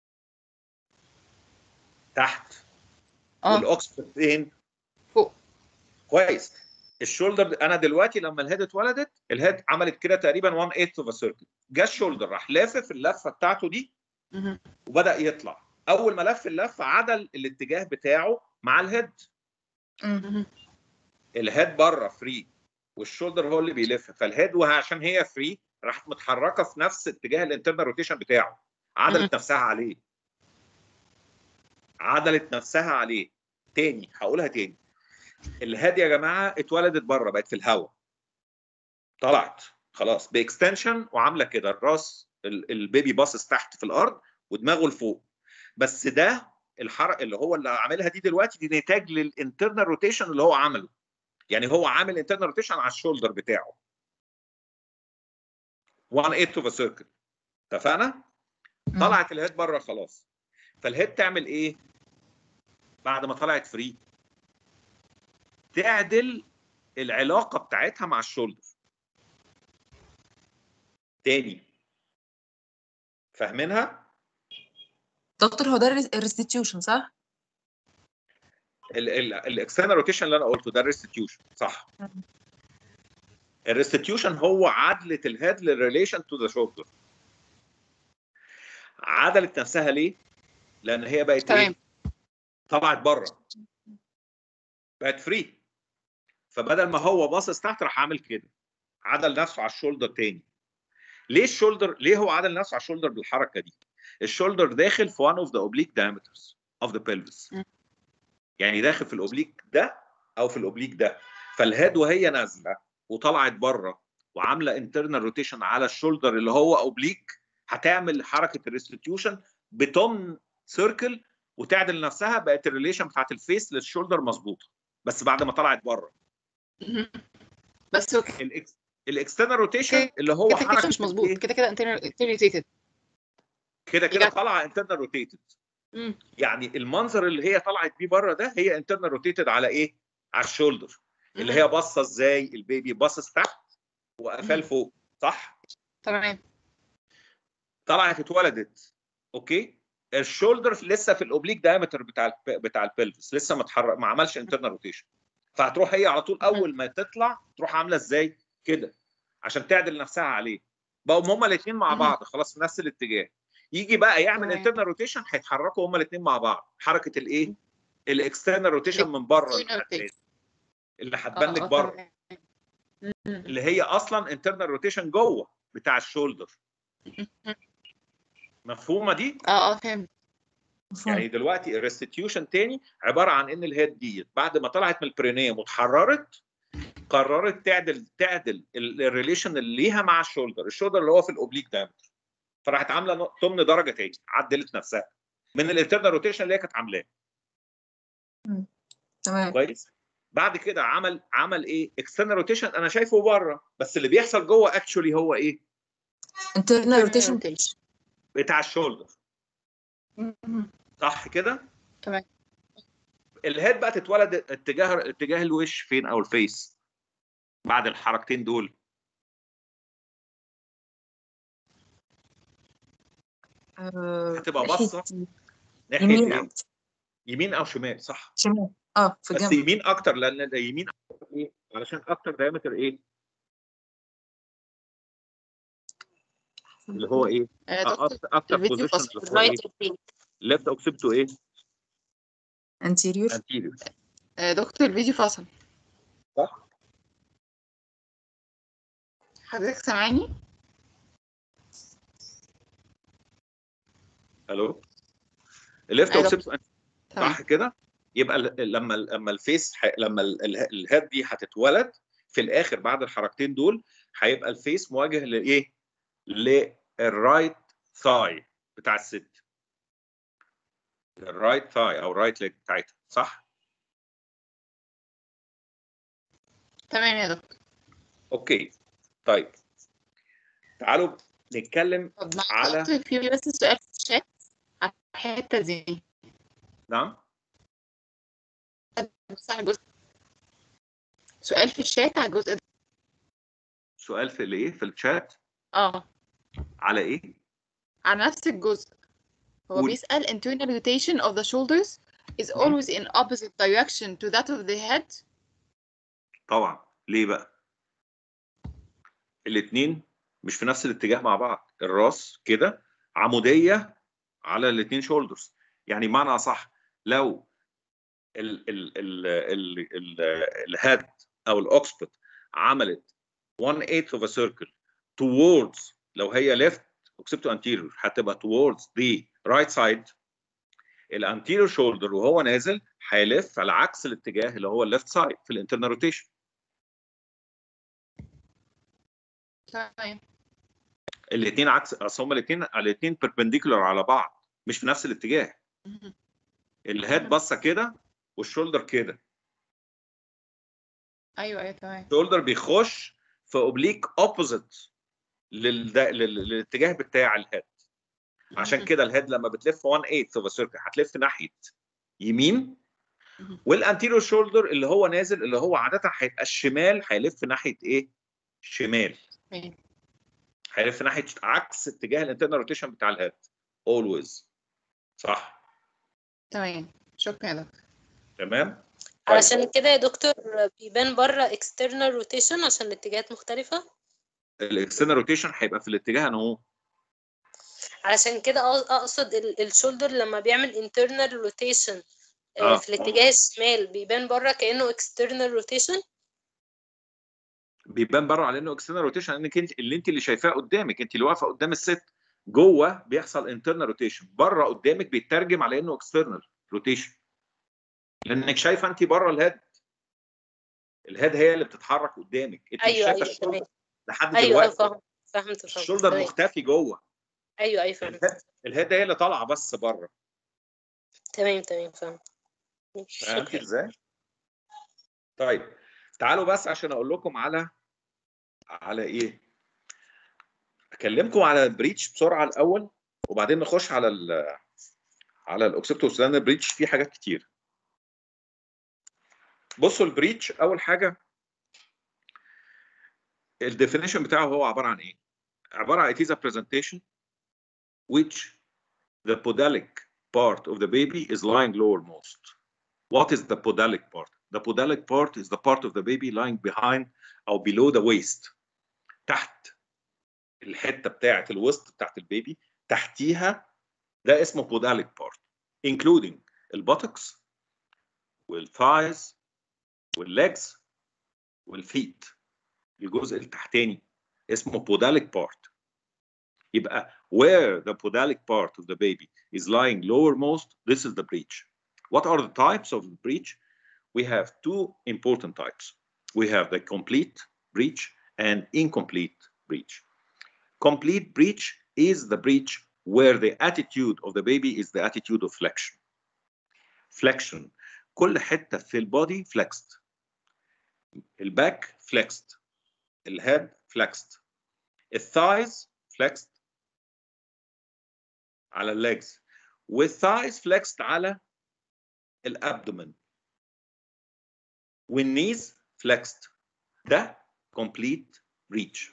Speaker 1: تحت
Speaker 2: اه
Speaker 1: والاوكس فين
Speaker 2: فوق
Speaker 1: كويس الشولدر انا دلوقتي لما الهيد اتولدت الهيد عملت كده تقريبا 1 8 اوف سيركل جه الشولدر راح لافف اللفه بتاعته دي
Speaker 2: مهم.
Speaker 1: وبدا يطلع اول ما لف اللفه عدل الاتجاه بتاعه مع الهيد
Speaker 2: مهم.
Speaker 1: الهيد بره فري والشولدر هو اللي بيلف فالهيد وعشان هي فري راحت متحركه في نفس اتجاه الانترنال روتيشن بتاعه عدلت نفسها عليه عدلت نفسها عليه تاني هقولها تاني الهيد يا جماعه اتولدت بره بقت في الهواء طلعت خلاص باكستنشن وعامله كده الراس ال- البيبي باصص تحت في الارض ودماغه لفوق بس ده الحركه اللي هو اللي عاملها دي دلوقتي دي نتاج للانترنال روتيشن اللي هو عمله يعني هو عامل انترنال روتيشن على الشولدر بتاعه 1 8 اوف سيركل اتفقنا؟
Speaker 2: مم.
Speaker 1: طلعت الهيد بره خلاص فالهيد تعمل ايه؟ بعد ما طلعت فري تعدل العلاقه بتاعتها مع الشولدر تاني فاهمينها؟
Speaker 6: دكتور هو ده الريستيتيوشن صح؟
Speaker 1: الاكسترنال روتيشن اللي انا قلته ده الريستيتيوشن صح الريستيتيوشن هو عدله الهيد للريليشن تو ذا شولدر عدلت نفسها ليه؟ لان هي بقت
Speaker 2: تمام.
Speaker 1: ايه؟ طلعت بره بقت فري فبدل ما هو باصص تحت راح عامل كده عدل نفسه على الشولدر تاني ليه الشولدر ليه هو عدل نفسه على الشولدر بالحركه دي الشولدر داخل في one of the oblique diameters of the pelvis
Speaker 2: مم.
Speaker 1: يعني داخل في الاوبليك ده او في الاوبليك ده فالهيد وهي نازله وطلعت بره وعامله انترنال روتيشن على الشولدر اللي هو اوبليك هتعمل حركه الريستيتيوشن بتمن سيركل وتعدل نفسها بقت الريليشن بتاعت الفيس للشولدر مظبوطه بس بعد ما طلعت بره
Speaker 2: مهم. بس هو
Speaker 1: الاكس الاكسترنال روتيشن
Speaker 2: كده-
Speaker 1: اللي هو
Speaker 2: كده كده
Speaker 1: حركه
Speaker 2: مش مظبوط
Speaker 1: الإيه؟
Speaker 2: كده كده انترنال
Speaker 1: كده كده
Speaker 2: يبقى-
Speaker 1: طالعه انترنال روتيتد يعني المنظر اللي هي طلعت بيه بره ده هي انترنال روتيتد على ايه؟ على الشولدر اللي هي باصه ازاي البيبي باصص تحت وقفال
Speaker 2: مم.
Speaker 1: فوق صح؟
Speaker 2: تمام
Speaker 1: طلعت اتولدت اوكي؟ الشولدر لسه في الاوبليك دايمتر بتاع الب... بتاع البلفس لسه ما اتحرك ما عملش انترنال روتيشن فهتروح هي على طول اول ما تطلع تروح عامله ازاي؟ كده عشان تعدل نفسها عليه بقوا هما الاثنين مع
Speaker 2: مم.
Speaker 1: بعض خلاص في نفس الاتجاه يجي بقى يعمل
Speaker 2: تمام.
Speaker 1: انترنال روتيشن هيتحركوا هما الاثنين مع بعض حركه الايه؟ الاكسترنال روتيشن من بره
Speaker 2: External
Speaker 1: اللي هتبان-
Speaker 2: rotation.
Speaker 1: اللي هتبان لك
Speaker 2: آه، آه،
Speaker 1: بره
Speaker 2: تمام. مم.
Speaker 1: اللي هي اصلا انترنال روتيشن جوه بتاع الشولدر مفهومه دي؟
Speaker 2: اه اه فهمت
Speaker 6: مفهوم
Speaker 1: يعني دلوقتي الريستيتيوشن تاني عباره عن ان الهيد دي بعد ما طلعت من البرينيوم واتحررت قررت تعدل تعدل ال- الريليشن اللي ليها مع الشولدر الشولدر اللي هو في الاوبليك دايمتر فراحت عامله نق- تمن درجه تاني عدلت نفسها من الانترنال روتيشن اللي هي كانت عاملاه
Speaker 6: تمام
Speaker 1: كويس بعد كده عمل عمل ايه اكسترنال روتيشن انا شايفه بره بس اللي بيحصل جوه اكشولي هو ايه
Speaker 6: internal rotation
Speaker 2: rotation.
Speaker 1: بتاع الشولدر
Speaker 2: مم.
Speaker 1: صح كده
Speaker 2: تمام.
Speaker 1: الهيد بقى تتولد اتجاه اتجاه الوش فين او الفيس بعد الحركتين دول
Speaker 6: آه،
Speaker 1: هتبقى
Speaker 6: ناحية
Speaker 1: باصة ناحيه
Speaker 6: يمين
Speaker 1: ايه
Speaker 6: أو
Speaker 1: يمين او شمال صح
Speaker 6: شمال اه في
Speaker 1: بس
Speaker 6: الجنب
Speaker 1: يمين اكتر لان ده يمين أكتر ايه علشان اكتر دايمتر ايه اللي هو ايه
Speaker 2: آه، دكتور
Speaker 1: اكتر اكتر
Speaker 2: الفيديو
Speaker 1: بوزيشن
Speaker 2: فصل.
Speaker 1: اللي هو ايه
Speaker 4: right
Speaker 1: ليفت اوكسبتو ايه
Speaker 6: anterior
Speaker 1: انتيريور
Speaker 2: آه، دكتور الفيديو فصل
Speaker 1: صح
Speaker 2: حضرتك سامعني؟
Speaker 1: الو الليفت
Speaker 2: أيوة.
Speaker 1: اوكسبتو
Speaker 2: تمام
Speaker 1: صح كده يبقى ال- لما لما الفيس ح... لما ال- ال- الهيد دي هتتولد في الاخر بعد الحركتين دول هيبقى الفيس مواجه لايه للرايت ثاي بتاع الست الرايت ثاي او رايت ليج بتاعتها صح
Speaker 2: تمام يا دكتور
Speaker 1: اوكي طيب تعالوا نتكلم
Speaker 2: طب ما
Speaker 1: على-
Speaker 2: دكتور في بس سؤال في الشات على الحتة دي
Speaker 1: نعم
Speaker 2: بص على الجزء سؤال في الشات على الجزء ده
Speaker 1: سؤال في الايه في الشات
Speaker 2: اه
Speaker 1: على ايه
Speaker 2: على نفس الجزء هو
Speaker 1: قول.
Speaker 2: بيسأل internal rotation of the shoulders is
Speaker 1: مم.
Speaker 2: always in opposite direction to that of the head
Speaker 1: طبعا ليه بقى الاثنين مش في نفس الاتجاه مع بعض الراس كده عموديه على الاثنين شولدرز يعني معنى صح لو ال ال ال ال ال الهيد او الاوكسبت عملت 1 8 of a circle towards لو هي left اوكسبتو anterior هتبقى towards the right side الانتيريور شولدر وهو نازل هيلف على عكس الاتجاه اللي هو الليفت سايد في الانترنال روتيشن
Speaker 2: تمام
Speaker 1: الاثنين عكس اصل هما الاثنين الاثنين بيربنديكولار على بعض مش في نفس الاتجاه
Speaker 2: مهم.
Speaker 1: الهيد باصه كده والشولدر كده
Speaker 2: ايوه ايوه تمام
Speaker 1: الشولدر بيخش في اوبليك اوبوزيت للاتجاه بتاع الهيد عشان
Speaker 2: مهم.
Speaker 1: كده الهيد لما بتلف 1 8 اوف سيركل هتلف ناحيه يمين
Speaker 2: مهم.
Speaker 1: والانتيريور شولدر اللي هو نازل اللي هو عاده هيبقى الشمال هيلف ناحيه ايه؟ شمال
Speaker 2: تمام.
Speaker 1: هيلف ناحيه عكس اتجاه الانترنال روتيشن بتاع الهيد اولويز صح
Speaker 2: تمام شكرا يا دكتور
Speaker 1: تمام طيب.
Speaker 4: علشان كده يا دكتور بيبان بره external rotation عشان الاتجاهات مختلفة
Speaker 1: الاكسترنال روتيشن هيبقى في الاتجاه انا هو
Speaker 4: علشان كده أق- اقصد الشولدر لما بيعمل internal rotation آه،
Speaker 1: آه.
Speaker 4: في الاتجاه الشمال بيبان بره كأنه external rotation
Speaker 1: بيبان بره على انه اكسترنال روتيشن لانك انت اللي انت اللي شايفاه قدامك انت اللي واقفه قدام الست جوه بيحصل انترنال روتيشن بره قدامك بيترجم على انه اكسترنال روتيشن لانك شايفه انت بره الهيد الهيد هي اللي بتتحرك قدامك انت مش
Speaker 7: ايوه
Speaker 1: شايفه
Speaker 7: ايوه
Speaker 1: الشولدر
Speaker 7: تمام
Speaker 1: لحد
Speaker 7: ايوه ايوه
Speaker 1: دلوقتي
Speaker 7: فاهم فهمت فهمت
Speaker 1: الشولدر
Speaker 7: تمام
Speaker 1: مختفي جوه
Speaker 7: ايوه ايوه فهمت
Speaker 1: الهيد الهيد هي اللي طالعه بس بره
Speaker 7: تمام تمام فهمت
Speaker 1: فهمت
Speaker 7: شكرا
Speaker 1: ازاي؟ طيب تعالوا بس عشان اقول لكم على على ايه؟ اكلمكم على البريتش بسرعه الاول وبعدين نخش على ال على الاوكسيبتوس لان البريتش فيه حاجات كتير. بصوا البريتش اول حاجه الديفينيشن بتاعه هو عباره عن ايه؟ عباره عن it is a presentation which the podalic part of the baby is lying lowermost. What is the podalic part? The podalic part is the part of the baby lying behind or below the waist. تحت الحته بتاعه الوسط بتاعه البيبي تحتيها ده اسمه podalic part including البوتوكس والثايز والليجز والفيت الجزء التحتاني اسمه podalic part يبقى where the podalic part of the baby is lying lowermost this is the breech what are the types of breech we have two important types we have the complete breech and incomplete breech complete breech is the breech where the attitude of the baby is the attitude of flexion flexion كل حته في البودي flexed الباك flexed الهيد flexed الثايز flexed على الليجز والثايز flexed على الابدومن والنيز flexed ده complete breech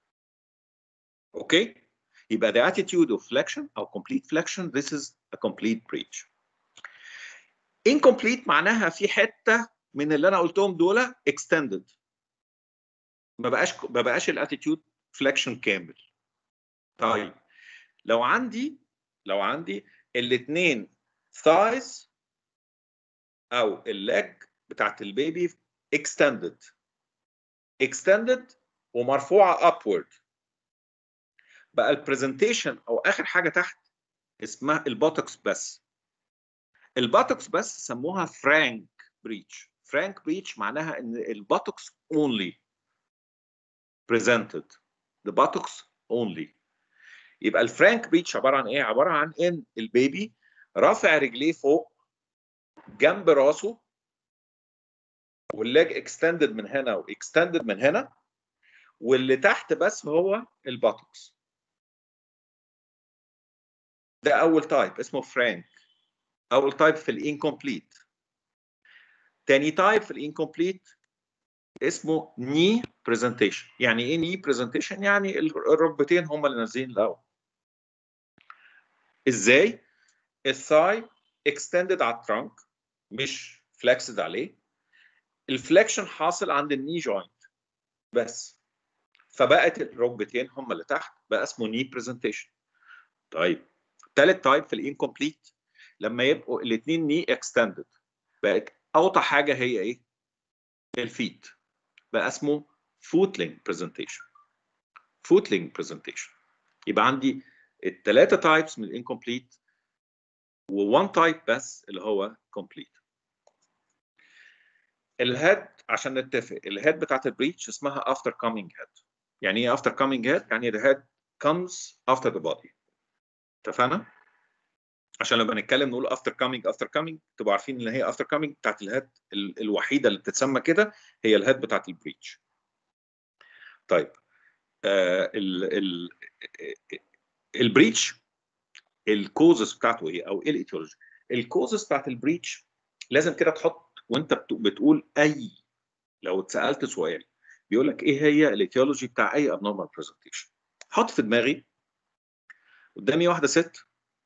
Speaker 1: اوكي يبقى the attitude of flexion او complete flexion this is a complete breech incomplete معناها في حته من اللي انا قلتهم دول extended ما بقاش ما بقاش الاتيتيود فليكشن كامل طيب لو عندي لو عندي الاثنين thighs او الليج بتاعت البيبي extended extended ومرفوعه upward بقى البرزنتيشن او اخر حاجه تحت اسمها البوتوكس بس البوتوكس بس سموها فرانك بريتش فرانك بريتش معناها ان البوتوكس only presented the buttocks only يبقى الفرانك بريتش عباره عن ايه عباره عن ان البيبي رافع رجليه فوق جنب راسه والليج اكستندد من هنا واكستندد من هنا واللي تحت بس هو الباتوكس ده اول تايب اسمه فرانك اول تايب في الانكمبليت تاني تايب في الانكمبليت اسمه ني برزنتيشن يعني ايه ني برزنتيشن يعني الركبتين هم اللي نازلين الاول ازاي الثاي اكستندد على الترانك مش فلكسد عليه الفليكشن حاصل عند الني جوينت بس فبقت الركبتين هم اللي تحت بقى اسمه ني برزنتيشن طيب ثالث تايب في الانكمبليت لما يبقوا الاثنين ني اكستندد بقت اوطى حاجه هي ايه الفيت بقى اسمه فوتلينج برزنتيشن فوتلينج برزنتيشن يبقى عندي الثلاثه تايبس من الانكمبليت وون تايب بس اللي هو كومبليت الهيد عشان نتفق الهيد بتاعت البريتش اسمها افتر كامينج هيد يعني ايه افتر كامينج هيد يعني the head comes after the body اتفقنا عشان لما نتكلم نقول افتر كامينج افتر كامينج تبقوا عارفين ان هي افتر كامينج بتاعت الهيد الوحيده اللي بتتسمى كده هي الهيد بتاعت البريتش طيب آه ال ال البريتش الكوزس بتاعته ايه او ايه الايتيولوجي الكوزس بتاعت البريتش لازم كده تحط وانت بتقول اي لو اتسالت سؤال بيقول لك ايه هي الايتيولوجي بتاع اي ابنورمال برزنتيشن حط في دماغي قدامي واحده ست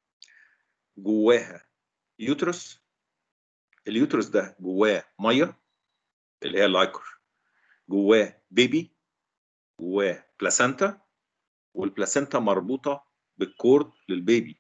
Speaker 1: جواها يوترس اليوترس ده جواه ميه اللي هي اللايكور جواه بيبي جواه بلاسنتا والبلاسنتا مربوطه بالكورد للبيبي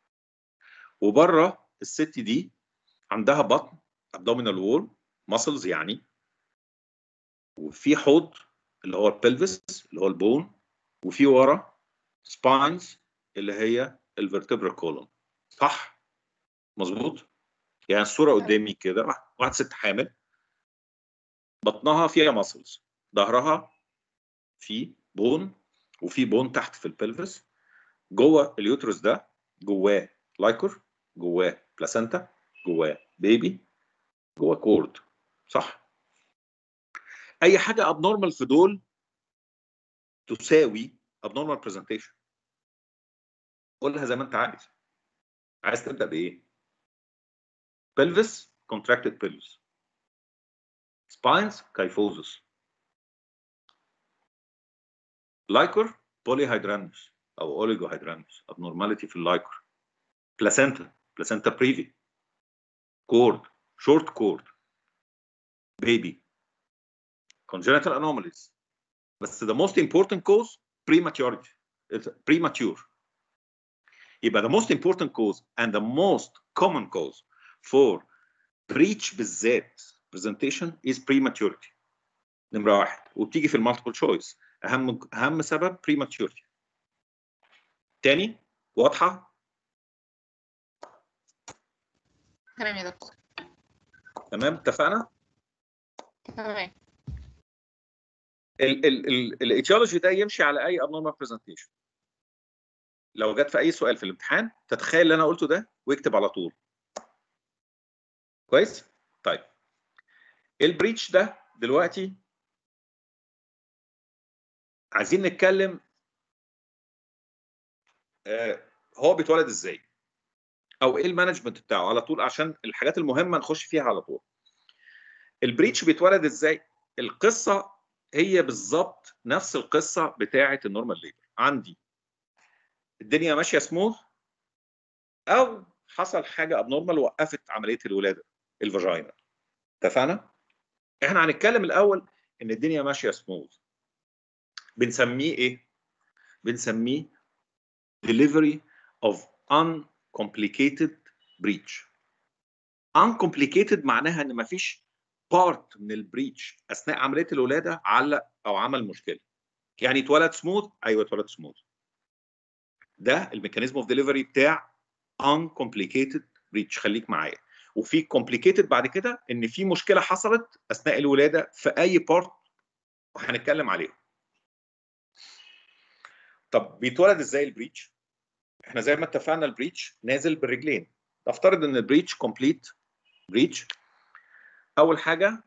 Speaker 1: وبره الست دي عندها بطن abdominal وول ماسلز يعني وفي حوض اللي هو البلفس اللي هو البون وفي ورا سباينز اللي هي الفرتبرال كولوم صح مظبوط يعني الصوره قدامي كده واحد ست حامل بطنها فيها ماسلز ظهرها في بون وفي بون تحت في البلفس جوه اليوترس ده جواه لايكور جواه بلاسنتا جواه بيبي جواه كورد صح اي حاجه ابنورمال في دول تساوي abnormal presentation قولها زي ما انت عايز عايز تبدا بايه pelvis contracted pelvis spines kyphosis لايكور polyhydranus او oligohydranus abnormality في اللايكور placenta placenta brevi cord short cord baby congenital anomalies بس the most important cause prematurity It's premature يبقى the most important cause and the most common cause for breach بالذات presentation is prematurity نمرة واحد وبتيجي في المالتيبل choice أهم أهم سبب prematurity تاني واضحة
Speaker 2: تمام يا دكتور
Speaker 1: تمام اتفقنا
Speaker 2: تمام
Speaker 1: الايتيولوجي ده يمشي على اي abnormal presentation لو جت في اي سؤال في الامتحان تتخيل اللي انا قلته ده واكتب على طول كويس طيب البريتش ده دلوقتي عايزين نتكلم آه هو بيتولد ازاي او ايه المانجمنت بتاعه على طول عشان الحاجات المهمه نخش فيها على طول البريتش بيتولد ازاي القصه هي بالظبط نفس القصه بتاعه النورمال ليبر عندي الدنيا ماشيه سموث او حصل حاجه ابنورمال وقفت عمليه الولاده الفاجينا اتفقنا احنا هنتكلم الاول ان الدنيا ماشيه سموث بنسميه ايه بنسميه delivery of uncomplicated breach uncomplicated معناها ان مفيش بارت من البريتش اثناء عمليه الولاده علق او عمل مشكله يعني اتولد سموث ايوه اتولد سموث ده الميكانيزم اوف ديليفري بتاع uncomplicated breach خليك معايا وفي complicated بعد كده ان في مشكله حصلت اثناء الولاده في اي بارت وهنتكلم عليها طب بيتولد ازاي البريتش احنا زي ما اتفقنا البريتش نازل بالرجلين نفترض ان البريتش كومبليت بريتش اول حاجه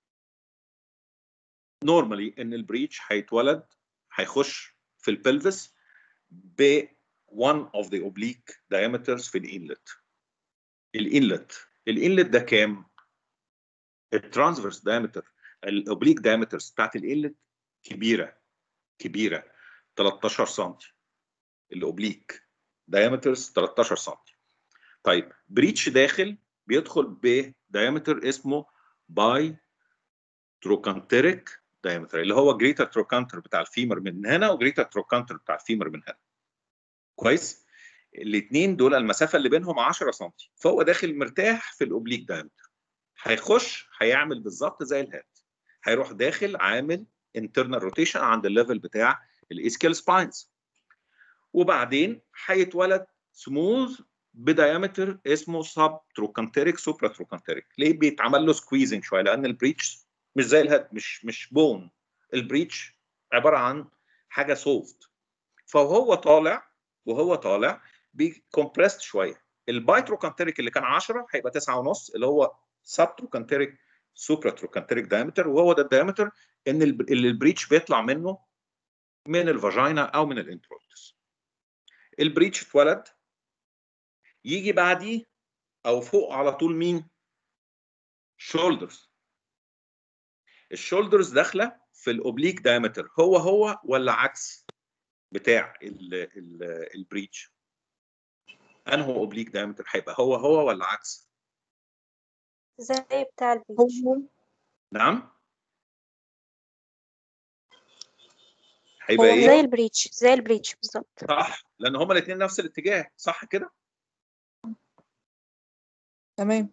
Speaker 1: نورمالي ان البريتش هيتولد هيخش في البلفس ب one of the oblique diameters في الانلت الانلت الانلت ده كام الترانسفيرس diameter الاوبليك diameters بتاعت الانلت كبيره كبيره 13 سم الاوبليك diameters 13 سم طيب بريتش داخل بيدخل بدايمتر اسمه باي تروكانتريك دايمتر اللي هو جريتر تروكانتر بتاع الفيمر من هنا وجريتر تروكانتر بتاع الفيمر من هنا كويس الاثنين دول المسافه اللي بينهم 10 سم فهو داخل مرتاح في الاوبليك دايمتر هيخش هيعمل بالظبط زي الهات هيروح داخل عامل انترنال روتيشن عند الليفل بتاع الاسكيل سباينز وبعدين هيتولد سموث بدايمتر اسمه سب تروكانتريك سوبرا تروكانتريك ليه بيتعمل له سكويزنج شويه لان البريتش مش زي الهاد مش مش بون البريتش عباره عن حاجه سوفت فهو طالع وهو طالع بيكمبرست شويه الباي تروكانتريك اللي كان 10 هيبقى 9 ونص اللي هو سب تروكانتريك سوبرا تروكانتريك دايمتر وهو ده الدايمتر ان اللي البريتش بيطلع منه من الفاجينا او من الانترويتس البريتش اتولد يجي بعديه او فوق على طول مين شولدرز الشولدرز داخله في الاوبليك دايمتر هو هو ولا عكس بتاع ال ال البريتش انهو اوبليك دايمتر هيبقى هو هو ولا عكس
Speaker 4: زي بتاع البيتش
Speaker 1: نعم هيبقى
Speaker 4: هو
Speaker 1: ايه
Speaker 4: زي البريتش زي البريتش بالظبط
Speaker 1: صح لان هما الاثنين نفس الاتجاه صح كده
Speaker 6: تمام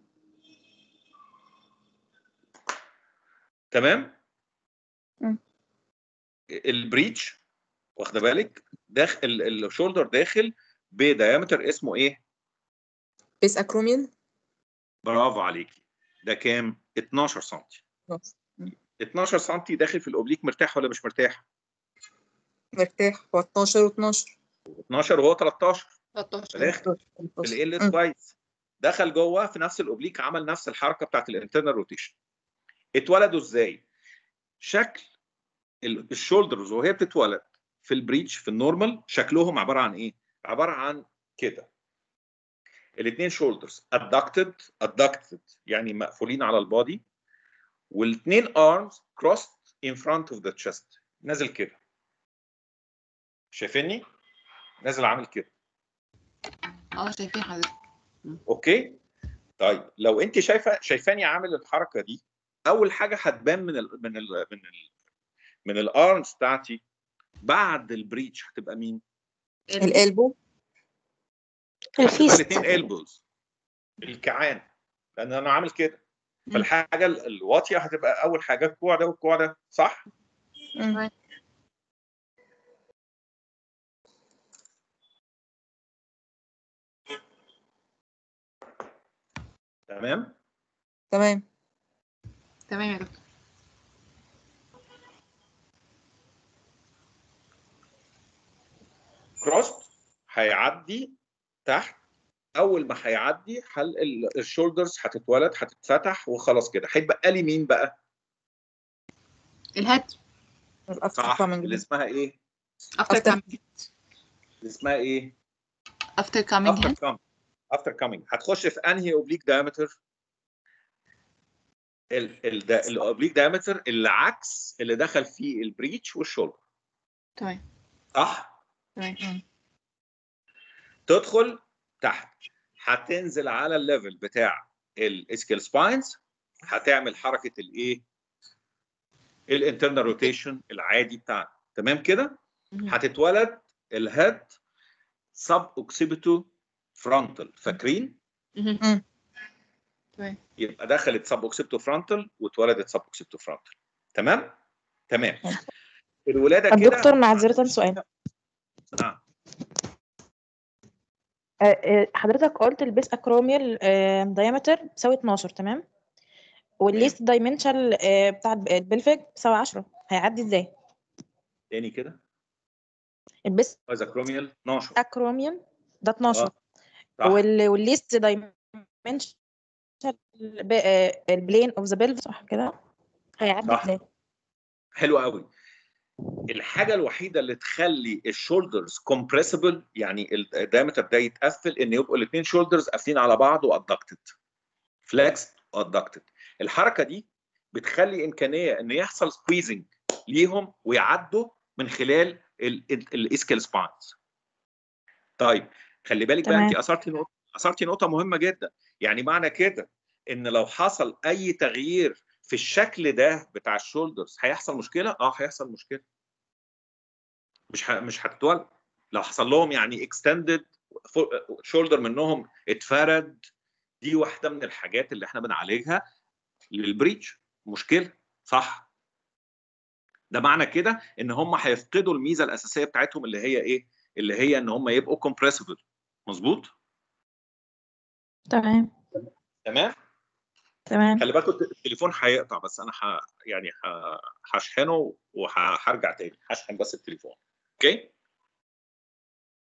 Speaker 1: تمام
Speaker 6: مم.
Speaker 1: البريتش واخده بالك داخل الشولدر داخل بديامتر اسمه ايه
Speaker 6: بيس اكروميال
Speaker 1: برافو عليكي ده كام 12 سم 12 سم داخل في الاوبليك مرتاح ولا مش مرتاح
Speaker 6: مرتاح هو 12 و12
Speaker 1: 12 وهو 13
Speaker 2: 13
Speaker 1: داخل في ال كويس دخل جوه في نفس الاوبليك عمل نفس الحركه بتاعت الانترنال روتيشن اتولدوا ازاي شكل ال- الشولدرز وهي بتتولد في البريتش في النورمال شكلهم عباره عن ايه عباره عن كده الاثنين شولدرز ادكتد ادكتد يعني مقفولين على البادي والاثنين ارمز crossed in front of the chest نازل كده شايفيني نازل عامل كده
Speaker 2: اه شايفين حضرتك
Speaker 1: اوكي طيب لو انت شايفه شايفاني عامل الحركه دي اول حاجه هتبان من ال من ال من ال من الارمز بتاعتي بعد البريتش هتبقى مين؟
Speaker 6: القلبو
Speaker 4: الفيست
Speaker 1: الاثنين البوز الكعان لان انا عامل كده فالحاجه ال- الواطيه هتبقى اول حاجه الكوع ده والكوع ده صح؟
Speaker 6: مم.
Speaker 1: تمام؟
Speaker 6: تمام
Speaker 2: تمام يا دكتور
Speaker 1: كروست هيعدي تحت اول ما هيعدي حل ال- الشولدرز هتتولد هتتفتح وخلاص كده هيتبقى لي مين بقى؟
Speaker 2: الهات
Speaker 6: الافتر
Speaker 1: صح
Speaker 6: كامينج
Speaker 1: اللي اسمها ايه؟
Speaker 2: افتر
Speaker 6: After-
Speaker 2: كامينج
Speaker 1: اللي اسمها ايه؟
Speaker 2: افتر كامينج
Speaker 1: افتر
Speaker 2: هات
Speaker 1: كامينج افتر كامينج هتخش في انهي اوبليك دايمتر ال ال ده الاوبليك دايمتر اللي عكس اللي دخل فيه البريتش والشولدر
Speaker 2: تمام
Speaker 1: صح
Speaker 2: تمام
Speaker 1: تدخل تحت هتنزل على الليفل بتاع الاسكيل سباينز هتعمل حركه الايه الانترنال روتيشن العادي بتاعنا تمام كده
Speaker 2: مهم.
Speaker 1: هتتولد الهيد سب اوكسيبيتو فرونتال فاكرين
Speaker 2: مهم. تمام
Speaker 1: يبقى دخلت سب اوكسيبتو فرونتال واتولدت سب اوكسيبتو فرونتال تمام تمام الولاده كده
Speaker 8: الدكتور معذرة سؤال
Speaker 1: آه.
Speaker 8: آه، آه، حضرتك قلت البيس اكروميال دايمتر بيساوي 12 تمام والليست دايمنشال بتاع الب- البلفيك بيساوي 10 هيعدي ازاي
Speaker 1: تاني كده
Speaker 8: البيس
Speaker 1: ايزاكروميال 12
Speaker 8: اكروميال ده 12
Speaker 1: آه، صح
Speaker 8: وال والليست دايمنشال البلين اوف ذا بلف صح كده هيعدي
Speaker 1: صح.
Speaker 8: ازاي
Speaker 1: حلو قوي الحاجه الوحيده اللي تخلي الشولدرز كومبريسبل يعني الدايمتر ده يتقفل ان يبقوا الاثنين شولدرز قافلين على بعض وادكتد فليكس وادكتد الحركه دي بتخلي امكانيه ان يحصل سكويزنج ليهم ويعدوا من خلال الاسكال سباينز طيب خلي بالك بقى
Speaker 8: تمام.
Speaker 1: انت اثرتي نقطه اثرتي نقطه مهمه جدا يعني معنى كده ان لو حصل اي تغيير في الشكل ده بتاع الشولدرز هيحصل مشكله اه هيحصل مشكله مش ه... مش هتتولد لو حصل لهم يعني اكستندد شولدر منهم اتفرد دي واحده من الحاجات اللي احنا بنعالجها للبريتش مشكله صح ده معنى كده ان هم هيفقدوا الميزه الاساسيه بتاعتهم اللي هي ايه اللي هي ان هم يبقوا كومبريسبل مظبوط
Speaker 8: تمام
Speaker 1: تمام
Speaker 8: تمام
Speaker 1: خلي بالكم التليفون هيقطع بس انا ح... يعني ه... هشحنه وهرجع تاني هشحن بس التليفون اوكي